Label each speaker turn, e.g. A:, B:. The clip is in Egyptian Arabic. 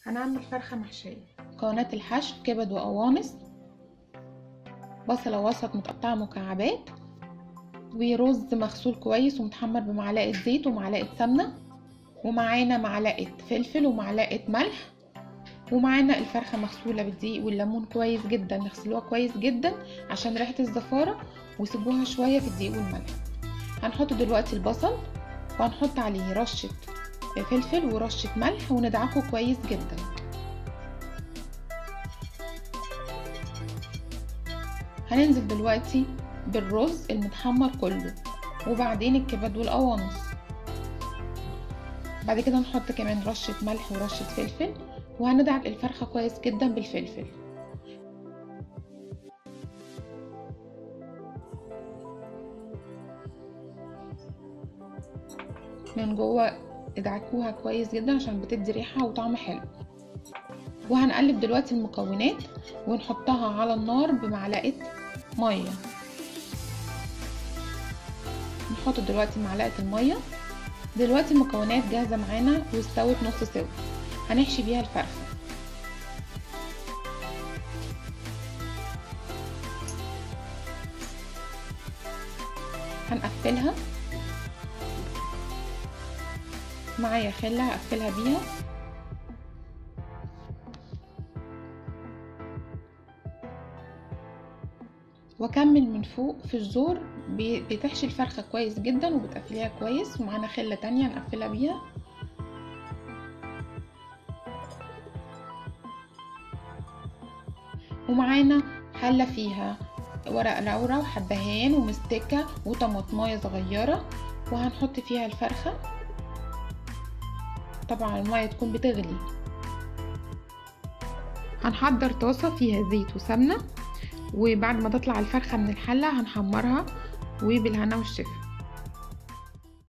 A: هنعمل فرخة محشية مكونات الحشو كبد وقوانص بصلة وسط متقطعة مكعبات ورز مغسول كويس ومتحمر بمعلقة زيت ومعلقة سمنة ومعانا معلقة فلفل ومعلقة ملح ومعانا الفرخة مغسولة بالدقيق والليمون كويس جدا نغسلوها كويس جدا عشان ريحة الزفارة وسيبوها شوية في الدقيق والملح هنحط دلوقتي البصل وهنحط عليه رشة فلفل ورشة ملح وندعكه كويس جدا هننزل دلوقتي بالرز المتحمر كله وبعدين الكبد والقوانص بعد كده نحط كمان رشة ملح ورشة فلفل وهندعك الفرخة كويس جدا بالفلفل من جوه ادعكوها كويس جدا عشان بتدي ريحة وطعم حلو وهنقلب دلوقتي المكونات ونحطها على النار بمعلقة مية نحط دلوقتي معلقة المية دلوقتي المكونات جاهزة معانا واستوت نص سوا هنحشي بيها الفرخة هنقفلها معايا خلة هقفلها بيها واكمل من فوق في الزور بتحشي الفرخة كويس جدا وبتقفليها كويس ومعانا خلة تانية نقفلها بيها ومعانا حلة فيها ورق لورا وحبهان ومستكة وطماطماية صغيرة وهنحط فيها الفرخة طبعا المية تكون بتغلي هنحضر طاسة فيها زيت وسمنة وبعد ما تطلع الفرخة من الحلة هنحمرها وبالهنا والشفا